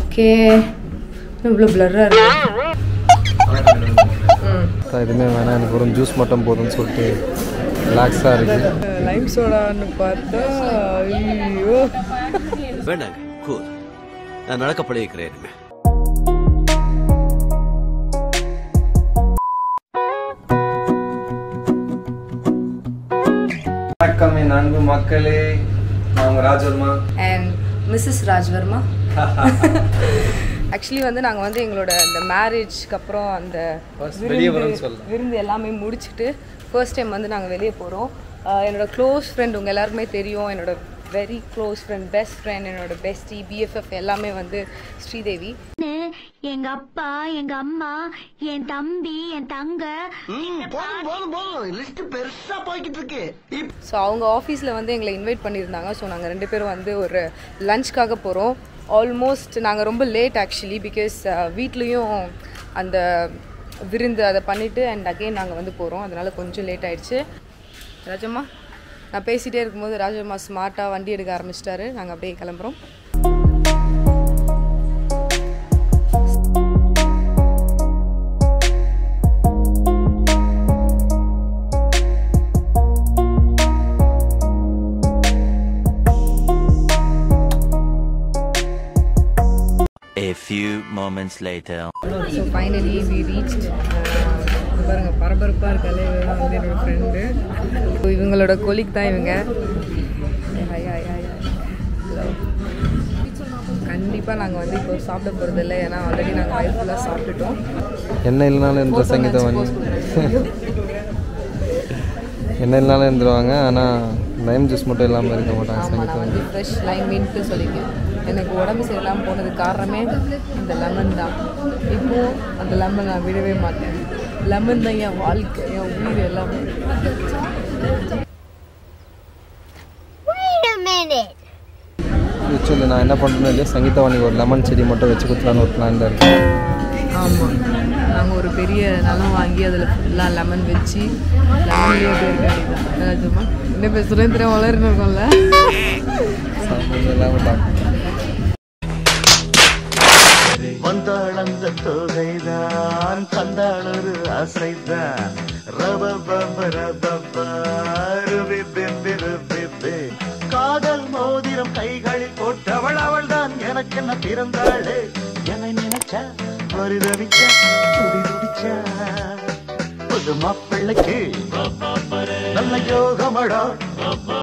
Okay இவ்வளோ பிளர்ராக இருக்கு ம் எதுவுமே வேணாம் எனக்கு வெறும் ஜூஸ் மட்டும் போதும்னு சொல்லிட்டு ரிலாக்ஸாக இருக்குது லைம் சோடான்னு பார்த்தா ஐயோ வேண்டாங்க கூல் நான் நடக்க பழகிக்கிறேன் இனிமே வணக்கம் என் அன்பு மக்களே நான் உங்கள் Rajavarma and Mrs Rajvarma actually வந்து நாங்கள் வந்து எங்களோட இந்த மேரேஜ்க்கு அப்புறம் அந்த First வெளிய வரோம்னு விருந்து சொல்லலாம். விருந்து எல்லாமே முடிச்சுட்டு ஃபர்ஸ்ட் டைம் வந்து நாங்கள் வெளியே போகிறோம் என்னோட க்ளோஸ் ஃப்ரெண்ட் உங்கள் எல்லாருக்குமே தெரியும் என்னோட very close friend best friend என்னோட பெஸ்டி பிஎஃப்எஃப் எல்லாமே வந்து ஸ்ரீதேவி எங்க அப்பா எங்க அம்மா என் தம்பி என் தங்க போதும் போதும் போதும் லிஸ்ட் பெருசா போய்கிட்டு இருக்கு ஸோ அவங்க ஆஃபீஸில் வந்து எங்களை இன்வைட் பண்ணியிருந்தாங்க ஸோ நாங்கள் ரெண்டு பேரும் வந்து ஒரு லஞ்ச்க்காக போகிறோம் ஆல்மோஸ்ட் நாங்கள் ரொம்ப லேட் ஆக்சுவலி பிகாஸ் வீட்லேயும் அந்த விருந்து அதை பண்ணிவிட்டு அண்ட் அகெயின் நாங்கள் வந்து போகிறோம் அதனால் கொஞ்சம் லேட் ஆயிடுச்சு ராஜம்மா நான் பேசிகிட்டே இருக்கும்போது ராஜம்மா ஸ்மார்ட்டாக வண்டி எடுக்க ஆரம்பிச்சிட்டாரு நாங்கள் அப்படியே கிளம்புறோம் A few moments later. So finally we reach பாருங்க பரபரப்பாக இருக்கால இவங்க வந்து என்னோட ஃப்ரெண்டு இவங்களோட கொலிக் தான் இவங்க ஹாய் ஹாய் ஹாய் ஹலோ கண்டிப்பாக நாங்கள் வந்து இப்போ சாப்பிட போகிறது இல்லை ஏன்னா ஆல்ரெடி நாங்கள் வயிறு ஃபுல்லாக சாப்பிட்டுட்டோம் என்ன இல்லைனாலும் என்ற சங்கீதவாணி என்ன இல்லைனாலும் இருந்துருவாங்க ஆனால் லைம் ஜூஸ் மட்டும் இல்லாமல் இருக்க மாட்டாங்க ஆமாம் நான் சங்கீதவாணி வந்து ஃப்ரெஷ் லைம் மீன்ட்டு சொல்லியிருக்கேன் எனக்கு உடம்பு சரியில்லாமல் போனதுக்கு காரணமே இந்த லெமன் தான் இப்போது அந்த லெமன் நான் விடவே மாட்டேன் லெமன் தான் என் வாழ்க்கை என் உயிர் எல்லாமே Wait a minute. ஆக்சுவலி நான் என்ன பண்ணுறேன்னு இல்லையா சங்கீதவாணி ஒரு லெமன் செடி மட்டும் வச்சு கொடுத்துலான்னு ஒரு பிளான் இருக்கேன் ஆமாம் நாங்கள் ஒரு பெரிய நிலம் வாங்கி அதில் ஃபுல்லாக லெமன் வச்சு லெமன்லேயே பேர் ராஜம்மா என்ன பேசுகிறேன் தெரியும் வளர்ந்து இருக்கோம்ல இல்லாமல் வந்தாள் அந்த தொகைதான் தந்தாள் ஒரு ஆசைதான் ரபபப ரபப ருபிபிபி ருபிபி. காதல் மோதிரம் கைகளில் போட்டவள் அவள் தான் எனக்கு என்ன பிறந்தாளே என்னை நினைச்சா பரிதவிச்சா துடி துடிச்சா புது மாப்பிள்ளைக்கு நல்ல யோகமடா